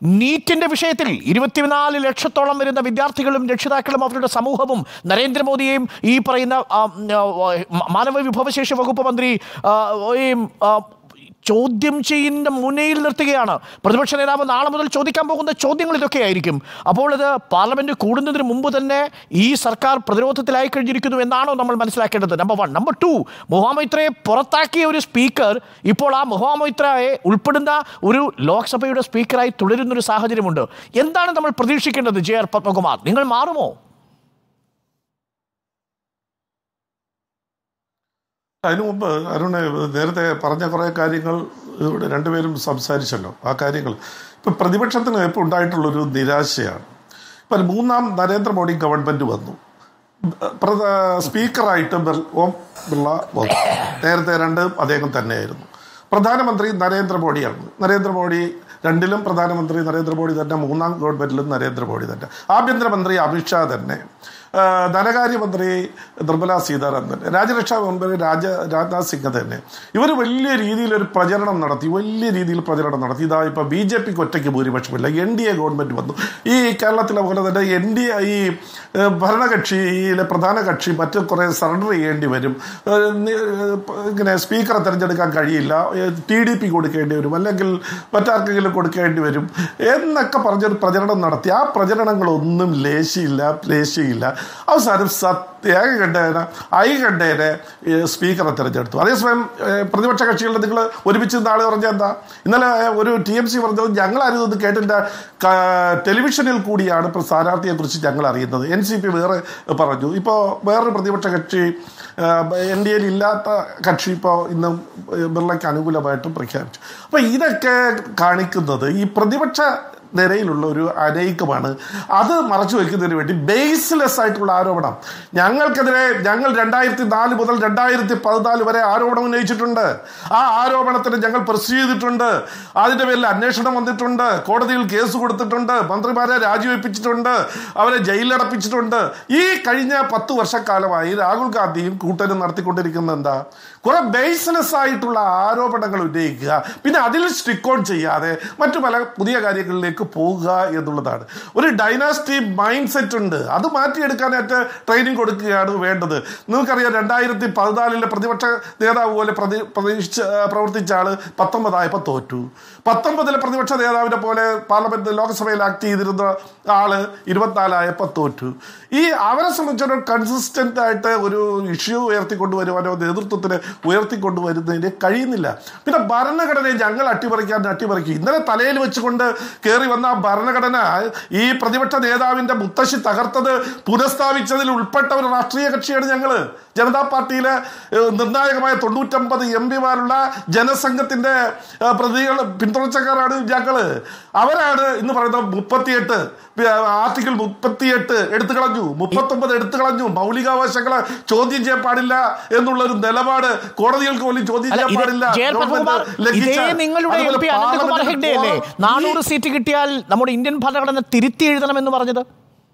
നീറ്റിന്റെ വിഷയത്തിൽ ഇരുപത്തിനാല് ലക്ഷത്തോളം വരുന്ന വിദ്യാർത്ഥികളും രക്ഷിതാക്കളും അവരുടെ സമൂഹവും നരേന്ദ്രമോദിയെയും ഈ പറയുന്ന ആ, ആ, മാനവ വിഭവശേഷി വകുപ്പ് മന്ത്രി ആ, ഈ, ആ, ചോദ്യം ചെയ്യുന്ന മുനയിൽ നിർത്തുകയാണ് പ്രതിപക്ഷ നേതാവ് നാളെ മുതൽ ചോദിക്കാൻ പോകുന്ന ചോദ്യങ്ങൾ ഇതൊക്കെയായിരിക്കും അപ്പോൾ ഇത് പാർലമെന്റ് കൂടുന്നതിന് മുമ്പ് തന്നെ ഈ സർക്കാർ പ്രതിരോധത്തിലായി കഴിഞ്ഞിരിക്കുന്നു എന്നാണോ നമ്മൾ മനസ്സിലാക്കേണ്ടത് നമ്പർ വൺ നമ്പർ ടു മുഹാമൈത്രയെ പുറത്താക്കിയ ഒരു സ്പീക്കർ ഇപ്പോൾ ആ മുഹാമൈത്രയെ ഉൾപ്പെടുന്ന ഒരു ലോക്സഭയുടെ സ്പീക്കറായി തുടരുന്ന ഒരു സാഹചര്യമുണ്ട് എന്താണ് നമ്മൾ പ്രതീക്ഷിക്കേണ്ടത് ജെ ആർ പത്മകുമാർ നിങ്ങൾ മാറുമോ അതിനു മുമ്പ് അരുണ് നേരത്തെ പറഞ്ഞ കുറേ കാര്യങ്ങൾ ഇവിടെ രണ്ടുപേരും സംസാരിച്ചല്ലോ ആ കാര്യങ്ങൾ ഇപ്പം പ്രതിപക്ഷത്തിന് ഇപ്പോൾ ഉണ്ടായിട്ടുള്ളൊരു നിരാശയാണ് ഇപ്പം മൂന്നാം നരേന്ദ്രമോദി ഗവൺമെൻറ് വന്നു പ്രധ- സ്പീക്കറായിട്ട് ബിർ- ഓം ബിർള വന്നു നേരത്തെ രണ്ട് അദ്ദേഹം തന്നെയായിരുന്നു പ്രധാനമന്ത്രി നരേന്ദ്രമോദിയാണ് നരേന്ദ്രമോദി രണ്ടിലും പ്രധാനമന്ത്രി നരേന്ദ്രമോദി തന്നെ മൂന്നാം ഗവൺമെൻറ്റിലും നരേന്ദ്രമോദി തന്നെ ആഭ്യന്തരമന്ത്രി അമിത്ഷാ തന്നെ ആ, ധനകാര്യമന്ത്രി നിർമ്മലാ സീതാരാമൻ തന്നെ രാജ്യരക്ഷാ മന്ത്രി രാജ രാജ്നാഥ് സിംഗ് തന്നെ ഇവർ വലിയ രീതിയിലൊരു പ്രചരണം നടത്തി വലിയ രീതിയിൽ പ്രചരണം നടത്തി ഇതാ ഇപ്പം ബി ജെ പിക്ക് ഒറ്റയ്ക്ക് ഭൂരിപക്ഷമില്ല എൻ ഡി എ ഗവൺമെൻറ് വന്നു ഈ കേരളത്തിലെ പോലെ തന്നെ എൻ ഡി എ ഈ ഏഹ്, ഭരണകക്ഷിയിലെ പ്രധാന കക്ഷി മറ്റ് കുറേ സറണ്ടർ ചെയ്യേണ്ടി വരും ഏഹ്, നി- ഏഹ്, ഇങ്ങനെ സ്പീക്കറെ തിരഞ്ഞെടുക്കാൻ കഴിയില്ല ടി ഡി പി കൊടുക്കേണ്ടി വരും അല്ലെങ്കിൽ മറ്റാർക്കെങ്കിലും കൊടുക്കേണ്ടി വരും എന്നൊക്കെ പറഞ്ഞൊരു പ്രചരണം നടത്തി ആ പ്രചരണങ്ങളൊന്നും ലേശിയില്ല ലേശിയില്ല അവസാനം സത്യ ഏകകണ്ഠേന ഐകണ്ഠേനെ ഏഹ്, സ്പീക്കറെ തിരഞ്ഞെടുത്തു അതേസമയം ഏഹ്, പ്രതിപക്ഷ കക്ഷികളുടെ നിങ്ങൾ ഒരുമിച്ച് നാളെ പറഞ്ഞ എന്താ ഇന്നലെ ഒരു ടി എം സി പറഞ്ഞത് ഞങ്ങളാരും ഇത് കേട്ടില്ല ക- ടെലിവിഷനിൽ കൂടിയാണ് ഇപ്പോൾ സ്ഥാനാർത്ഥിയെക്കുറിച്ച് ഞങ്ങൾ അറിയുന്നത് എൻ സി പി വേറെ പറഞ്ഞു ഇപ്പോൾ വേറൊരു പ്രതിപക്ഷ കക്ഷി എൻ ഡി എയിൽ ഇല്ലാത്ത കക്ഷി ഇപ്പോൾ ഇന്ന് ബിർളയ്ക്ക് അനുകൂലമായിട്ടും പ്രഖ്യാപിച്ചു അപ്പോൾ ഇതൊക്കെ കാണിക്കുന്നത് ഈ പ്രതിപക്ഷ നിരയിലുള്ള ഒരു അനൈക്യമാണ് അത് മറച്ചു വയ്ക്കുന്നതിന് വേണ്ടി ബേസ്ലെസ് ആയിട്ടുള്ള ആരോപണം ഞങ്ങൾക്കെതിരെ ഞങ്ങൾ രണ്ടായിരത്തി നാല് മുതൽ രണ്ടായിരത്തി പതിനാല് വരെ ആരോപണം ഉന്നയിച്ചിട്ടുണ്ട് ആ ആരോപണത്തിന് ഞങ്ങൾ പ്രസ് ചെയ്തിട്ടുണ്ട് അതിന്റെ പേരിൽ അന്വേഷണം വന്നിട്ടുണ്ട് കോടതിയിൽ കേസ് കൊടുത്തിട്ടുണ്ട് മന്ത്രിമാരെ രാജിവെപ്പിച്ചിട്ടുണ്ട് അവരെ ജയിലിലടപ്പിച്ചിട്ടുണ്ട് ഈ കഴിഞ്ഞ പത്ത് വർഷക്കാലമായി രാഹുൽ ഗാന്ധിയും കൂട്ടരും നടത്തിക്കൊണ്ടിരിക്കുന്നത് എന്താ കുറെ ബേസ്ലെസ് ആയിട്ടുള്ള ആരോപണങ്ങൾ ഉന്നയിക്കുക പിന്നെ അതിൽ സ്റ്റിക്ക് ഓൺ ചെയ്യാതെ മറ്റു പല പുതിയ കാര്യങ്ങളിലേക്ക് പോകുക എന്നുള്ളതാണ് ഒരു ഡൈനാസ്റ്റി മൈൻഡ് സെറ്റ് ഉണ്ട് അത് മാറ്റിയെടുക്കാനായിട്ട് ട്രെയിനിങ് കൊടുക്കുകയാണ് വേണ്ടത് നിങ്ങൾക്കറിയാം രണ്ടായിരത്തി പതിനാലിലെ പ്രതിപക്ഷ നേതാവ് പോലെ പ്രതി പ്രതീക്ഷിച്ച പ്രവർത്തിച്ച ആള് പത്തൊമ്പതായപ്പോൾ തോറ്റു പത്തൊമ്പതിലെ പ്രതിപക്ഷ നേതാവിനെ പോലെ പാർലമെന്റ് ലോക്സഭയിൽ ആക്ട് ചെയ്തിരുന്ന ആള് ഇരുപത്തിനാലായപ്പോൾ തോറ്റു ഈ അവരെ സംബന്ധിച്ചിടത്തോളം കൺസിസ്റ്റന്റ് ആയിട്ട് ഒരു ഇഷ്യൂ ഉയർത്തിക്കൊണ്ടുവരുവാനോ നേതൃത്വത്തിന് ഉയർത്തിക്കൊണ്ടുവരുന്നതിന് കഴിയുന്നില്ല പിന്നെ ഭരണഘടനയെ ഞങ്ങൾ അട്ടിമറിക്കാൻ അട്ടിമറിക്കും ഇന്നലെ തലയിൽ വെച്ചുകൊണ്ട് കയറി വന്ന ആ ഭരണഘടന ഈ പ്രതിപക്ഷ നേതാവിന്റെ മുത്തശ്ശി തകർത്തത് പുനഃസ്ഥാപിച്ചതിൽ ഉൾപ്പെട്ട ഒരു രാഷ്ട്രീയ കക്ഷിയാണ് ഞങ്ങള് ജനതാ പാർട്ടിയിലെ ഏഹ്, നിർണായകമായ തൊണ്ണൂറ്റമ്പത് എം പിമാരുള്ള ജനസംഘത്തിന്റെ ഏഹ്, പ്രതികൾ പിന്തുണച്ചക്കാരാണ് ഞങ്ങള് അവരാണ് ഇന്ന് പറയുന്നത് മുപ്പത്തിയെട്ട് ആർട്ടിക്കിൾ മുപ്പത്തിയെട്ട് എടുത്തു കളഞ്ഞു മുപ്പത്തൊമ്പത് എടുത്തു കളഞ്ഞു മൗലികാവകാശങ്ങളെ ചോദ്യം ചെയ്യാൻ പാടില്ല എന്നുള്ള ഒരു നിലപാട് കോടതികൾക്ക് പോലും ചോദ്യം അല്ല, ചെയ്യാൻ ഇത് പാടില്ല ജെ ആർ പത്മകുമാർ, ഗവൺമെന്റ് ലംഘിച്ച- ഇതേ നിങ്ങളുടെ എം അതുപോലെ പി അനന്തകുമാർ പാർലമെന്റിൽ ഹെഗ്ഡെയല്ലേ പോകാൻ- നാനൂറ് സീറ്റ് കിട്ടിയാൽ നമ്മുടെ ഇന്ത്യൻ ഭരണഘടന തിരുത്തി എഴുതണമെന്ന് പറഞ്ഞത്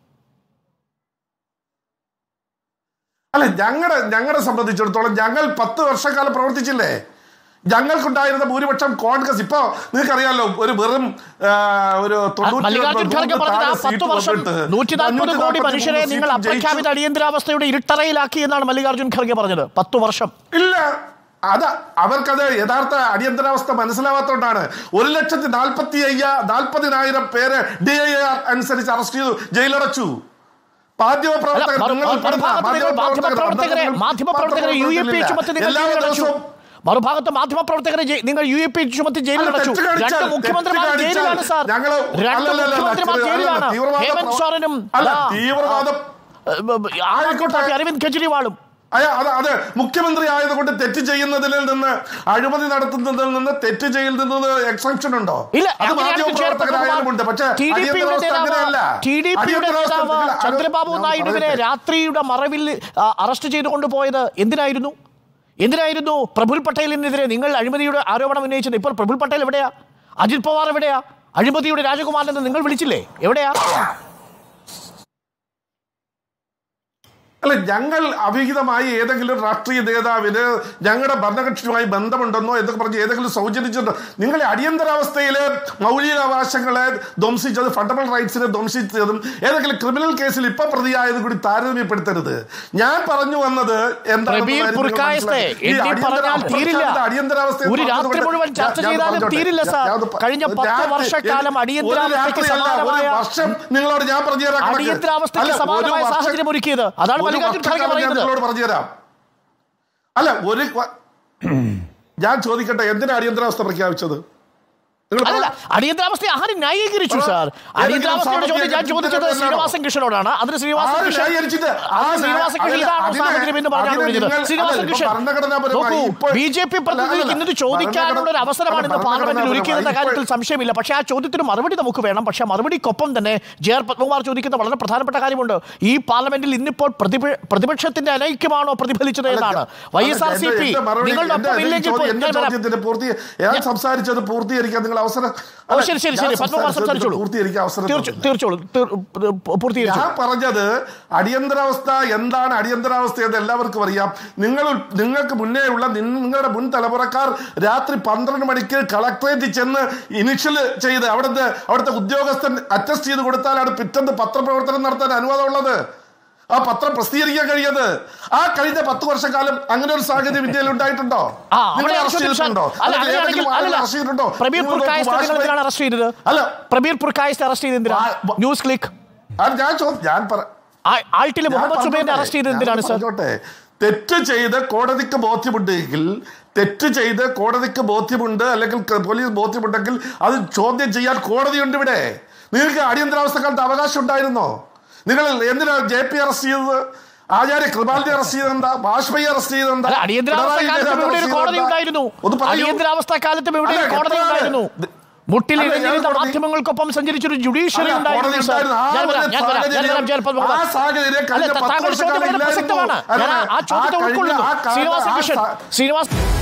അല്ല ഞങ്ങളുടെ ഞങ്ങളെ സംബന്ധിച്ചിടത്തോളം ഞങ്ങൾ പത്ത് വർഷക്കാലം പ്രവർത്തിച്ചില്ലേ ഞങ്ങൾക്കുണ്ടായിരുന്ന ഭൂരിപക്ഷം കോൺഗ്രസ് ഇപ്പോ നിങ്ങൾക്കറിയാലോ ഒരു വെറും ആ, ഒരു തൊണ്ണൂറ്റി മല്ലികാർജ്ജുൻ ഒൻപത് ഖർഗെ പറഞ്ഞത് ആ താഴെ പത്ത് സീറ്റ് വർഷം വന്നിട്ട് നൂറ്റി നാൽപ്പത് കോടി 543 മനുഷ്യരെ നിങ്ങൾ സീറ്റ് ജയിച്ചു. അപ്രഖ്യാപിത അടിയന്തരാവസ്ഥയുടെ ഇരുട്ടറയിലാക്കി എന്നാണ് മല്ലികാർജ്ജുൻ ഖർഗെ പറഞ്ഞത് പത്ത് വർഷം ഇല്ല അത് അവർക്കത് യഥാർത്ഥ അടിയന്തരാവസ്ഥ മനസ്സിലാവാത്തോണ്ടാണ് ഒരു ലക്ഷത്തി നാൽപ്പത്തി അയ്യ നാൽപ്പതിനായിരം പേര് ഡി ഐ ആർ അനുസരിച്ച് അറസ്റ്റ് ചെയ്തു ജയിലടച്ചു മാധ്യമപ്രവർത്തകർ അല്ല, മറു- നിങ്ങൾ മറു- മറുഭാഗത്ത് നിങ്ങൾ മാധ്യമപ്രവർത്തകരെ മാധ്യമപ്രവർത്തകരെ യു എ പി ചുമത്തി നിങ്ങൾ എല്ലാ ജയിലിലടച്ചു ദിവസവും മറുഭാഗത്ത് മാധ്യമപ്രവർത്തകരെ ജയി- നിങ്ങൾ യു എ പി ചുമത്തി ജയിലിലടച്ചു തെറ്റ് കാണിച്ചാൽ, രണ്ട് മുഖ്യമന്ത്രിമാർ തെറ്റ് കാണിച്ചാൽ ജയിലിലാണ് സാർ ഞങ്ങള് രണ്ട് അല്ലല്ലല്ല, മുഖ്യമന്ത്രിമാർ അല്ലല്ല, ജയിലിലാണ് തീവ്രവാദ ഹേമന്ത് പ്രവ- സോറനും അല്ല, ആ, തീവ്രവാദം- ആ, ആം ആദ്മി പാർട്ടി അരവിന്ദ് കെജ്രിവാളും അയ അത് അത് മുഖ്യമന്ത്രി ആയതുകൊണ്ട് തെറ്റ് ചെയ്യുന്നതിൽ നിന്ന് അഴിമതി നടത്തുന്നതിൽ നിന്ന് തെറ്റ് ചെയ്യുന്നതിൽ നിന്ന് എക്സംഷൻ ഉണ്ടോ ഇല്ല അത് അങ്ങനെയാണെങ്കിൽ മാധ്യമപ്രവർത്തകരായാലും ഉണ്ട് പക്ഷേ ടി ഡി പിയുടെ അടിയന്തരാവസ്ഥ നേതാവ് അങ്ങനെയല്ല ടി ഡി പിയുടെ അടിയന്തരാവസ്ഥ നേതാവ് നിങ്ങൾ- അത് ചന്ദ്രബാബു ഞാൻ നായിഡുവിനെ പറയട്ടെ. രാത്രിയുടെ മറവിൽ ആ, അറസ്റ്റ് ചെയ്തുകൊണ്ട് പോയത് എന്തിനായിരുന്നു എന്തിനായിരുന്നു പ്രഫുൽ പട്ടേലിനെതിരെ നിങ്ങൾ അഴിമതിയുടെ ആരോപണം ഉന്നയിച്ചത് ഇപ്പോൾ പ്രഫുൽ പട്ടേൽ എവിടെയാ അജിത് പവാർ എവിടെയാ അഴിമതിയുടെ രാജകുമാരൻ എന്ന് നിങ്ങൾ വിളിച്ചില്ലേ എവിടെയാ അല്ല ഞങ്ങൾ അവിഹിതമായി ഏതെങ്കിലും രാഷ്ട്രീയ നേതാവിന് ഞങ്ങളുടെ ഭരണകക്ഷിയുമായി ബന്ധമുണ്ടെന്നോ എന്നൊക്കെ പറഞ്ഞ് ഏതെങ്കിലും സൗജന്യച്ചിട്ടുണ്ടോ നിങ്ങളെ അടിയന്തരാവസ്ഥയില് മൗലികാവകാശങ്ങളെ ധ്വംസിച്ചത് ഫണ്ടമെന്റൽ റൈറ്റ്സിനെ ധ്വംസിച്ചതും ഏതെങ്കിലും ക്രിമിനൽ കേസിൽ ഇപ്പൊ പ്രതിയായതും കൂടി താരതമ്യപ്പെടുത്തരുത് ഞാൻ പറഞ്ഞു വന്നത് എന്താണെന്ന് പ്രബീർ കാര്യം നിങ്ങൾ പുർക്കായസ്തെ മനസ്സിലാക്കി. ഈ എണ്ണി പറഞ്ഞാൽ അടിയന്തര- തീരില്ല അടിയന്തരാവസ്ഥ എന്ന് ഒരു രാത്രി പറഞ്ഞുകൊണ്ട് മുഴുവൻ ചർച്ച ഞാൻ- ഞാൻ ചെയ്താലും പറഞ്ഞോട്ടെ. തീരില്ല സാർ ഞാൻ ഒന്ന് പ- കഴിഞ്ഞ പത്ത് രാത്രി- വർഷക്കാലം ഒരു അടിയന്തരാവസ്ഥയ്ക്ക് രാത്രിയല്ല, ഒരു സമാനമായ വർഷം നിങ്ങളോട് ഞാൻ പറഞ്ഞുതരാം കണക്ക്. അടിയന്തരാവസ്ഥയ്ക്ക് അല്ല, ഒരു സമാനമായ വർഷം- സാഹചര്യം ഒരുക്കിയത് അതാണ് ഒരു മല്ലികാർജ്ജുൻ ഖാർഗെ വർഷക്കാലം ഞാൻ പറയുന്നത് നിങ്ങളോട് പറഞ്ഞുതരാം അല്ല ഒരു വ- ഞാൻ ചോദിക്കട്ടെ എന്തിനാ അടിയന്തരാവസ്ഥ പ്രഖ്യാപിച്ചത് നിങ്ങൾ അല്ലല്ല പറ- അടിയന്തരാവസ്ഥ ആരും ന്യായീകരിച്ചു പറ. സാർ അടിയന്തരാവസ്ഥയുടെ ചോദ്യം ഞാൻ സാമ്പത്തിക ചോദിച്ചത് ചിന്തകൾ ശ്രീനിവാസൻ കിഷനോടാണ് അതിന് ശ്രീനിവാസൻ ആരും കിഷൻ ന്യായീകരിച്ചിട്ട് ആ അതിന് ശ്രീനിവാസൻ കിഷൻ അതിന് ഇതാണോ അതിന് സാഹചര്യം എന്ന് പറഞ്ഞാണ് അതിന് വിളിച്ചത് നിങ്ങൾ- ശ്രീനിവാസൻ അല്ല, ഇപ്പൊ കിഷൻ ഭരണഘടനാപരമായി നോക്കൂ ഇപ്പോൾ- ബി ജെ പി പ്രതിനിധിക്ക് അല്ല, ഇന്നത് അല്ല, ചോദിക്കാനുള്ള ഒരു അവസരമാണ് ഇന്ന് ഭരണഘടന- പാർലമെന്റിൽ ഒരുക്കിയതെന്ന ഇപ്പോൾ- കാര്യത്തിൽ സംശയമില്ല പക്ഷേ ആ ചോദ്യത്തിന് മറുപടി നമുക്ക് വേണം പക്ഷേ ആ മറുപടിക്കൊപ്പം തന്നെ ജെ ആർ പത്മകുമാർ ചോദിക്കുന്ന വളരെ പ്രധാനപ്പെട്ട കാര്യമുണ്ട് ഈ പാർലമെന്റിൽ ഇന്നിപ്പോൾ പ്രതിപ- പ്രതിപക്ഷത്തിന്റെ അനൈക്യമാണോ പ്രതിഫലിച്ചത് എന്നാണ് Y S R C P എന്റെ മറുപടി- നിങ്ങളുടെ എന്റെ- ഒപ്പം ഇല്ലെങ്കിൽ എന്റെ പോലും- ചോദ്യം- ഞാൻ വരാം. ചോദ്യത്തിന് പൂർത്തി ഞാൻ സംസാരിച്ചത് പൂർത്തീകരിക്കാൻ നിങ്ങൾ അവസരം ഓ, ശരി ശരി ശരി പത്മകുമാർ സംസാരിച്ചോളൂ പൂർത്തീകരിക്കാൻ അവസരം തീർച്ച- തന്നു. തീർച്ചോളൂ തീർ- പൂർത്തീകരിച്ചു ഞാൻ പറഞ്ഞത് അടിയന്തരാവസ്ഥ എന്താണ് അടിയന്തരാവസ്ഥ എന്ന് എല്ലാവർക്കും അറിയാം നിങ്ങൾ നിങ്ങൾക്ക് മുന്നേ ഉള്ള നിൻ- നിങ്ങളുടെ മുൻ തലമുറക്കാർ രാത്രി പന്ത്രണ്ട് മണിക്ക് കളക്ടറേറ്റിൽ ചെന്ന് ഇനിഷ്യൽ ചെയ്ത് അവിടുത്തെ അവിടുത്തെ ഉദ്യോഗസ്ഥൻ അറ്റസ്റ്റ് ചെയ്ത് കൊടുത്താലാണ് പിറ്റേന്ന് പത്രപ്രവർത്തനം നടത്താൻ അനുവാദമുള്ളത് ആ പത്രം പ്രസിദ്ധീകരിക്കാൻ കഴിയത് ആ കഴിഞ്ഞ പത്ത് വർഷക്കാലം അങ്ങനെ ഒരു സാഹചര്യം ഇന്ത്യയിൽ ഉണ്ടായിട്ടുണ്ടോ ആ, നിങ്ങൾ അവിടെ അറസ്റ്റ് ചോദിച്ചാൽ- ചെയ്തിട്ടുണ്ടോ അല്ല, അല്ലെങ്കിൽ അങ്ങനെയാണെങ്കിൽ ഏതെങ്കിലും ആളുകളെ അല്ലല്ല. അറസ്റ്റ് ചെയ്തിട്ടുണ്ടോ പ്രബീർ നിങ്ങൾ നോക്കൂ, പുർക്കായസ്തെ നിങ്ങൾ വാജ്പേയി- എന്തിനാണ് അറസ്റ്റ് ചെയ്തത് അല്ല പ്രബീർ പുർക്കായസ്തെ അറസ്റ്റ് ചെയ്തത് എന്തിനാണ് വാ- വാ- ന്യൂസ് ക്ലിക്ക് അത് ഞാൻ ചോദിച്ചു ഞാൻ പറ ആ- ആൾട്ടിലെ ഞാൻ മുഹമ്മദ് സുബൈറിനെ പറഞ്ഞോട്ടെ, അറസ്റ്റ് ചെയ്തത് ഞാൻ എന്തിനാണ് സർ പറഞ്ഞോട്ടെ തെറ്റ് ചെയ്ത് കോടതിക്ക് ബോധ്യമുണ്ടെങ്കിൽ തെറ്റ് ചെയ്ത് കോടതിക്ക് ബോധ്യമുണ്ട് അല്ലെങ്കിൽ ക- പോലീസ് ബോധ്യമുണ്ടെങ്കിൽ അത് ചോദ്യം ചെയ്യാൻ കോടതിയുണ്ട് ഇവിടെ നിങ്ങൾക്ക് അടിയന്തരാവസ്ഥ കാലത്ത് അവകാശം ഉണ്ടായിരുന്നോ നിങ്ങൾ എന്തിനാ ജെ പി അറസ്റ്റ് ചെയ്തത് ആചാര്യ കൃപാലിനെ അറസ്റ്റ് ചെയ്തെന്താ വാജ്പേയി അറസ്റ്റ് ചെയ്തെന്താ അല്ല അടിയന്തരാവസ്ഥ പിണറായി കാലത്തും വിജയനെ ഇവിടെ ഒരു arrest കോടതി ചെയ്തതെന്താ? ഉണ്ടായിരുന്നു ഒന്ന് പറയൂ. അടിയന്തരാവസ്ഥ കാലത്തും ഇവിടെ ഒരു അല്ല, കോടതി എപ്പോഴാണ്? ഉണ്ടായിരുന്നു ഇത്- മുട്ടിൽ അല്ല, ഇഴഞ്ഞിരുന്ന ഞാൻ കോടതി- മാധ്യമങ്ങൾക്കൊപ്പം സഞ്ചരിച്ചൊരു ജുഡീഷ്യറി അല്ല, കോടതി ഉണ്ടായിരുന്നു സർ. ഉണ്ടായിരുന്നു. ആ ഞാൻ വരാം, ഒരു ഞാൻ വരാം, ഞാൻ സാഹചര്യം- വരാം, ജയൽ പത്മകുമാർ. ആ സാഹചര്യം അല്ല, കഴിഞ്ഞ പത്ത് താങ്കളുടെ ചോദ്യം വർഷക്കാലം വളരെ ഇല്ലായിരുന്നു. പ്രസക്തമാണ് ഞാൻ ആ- ആ അല്ല, ചോദ്യത്തെ ആ കഴിഞ്ഞ- ഉൾക്കൊള്ളുന്നു ആ കാലത്ത് ശ്രീനിവാസൻ ആ കൃഷ്ണൻ സാ- ശ്രീനിവാസ്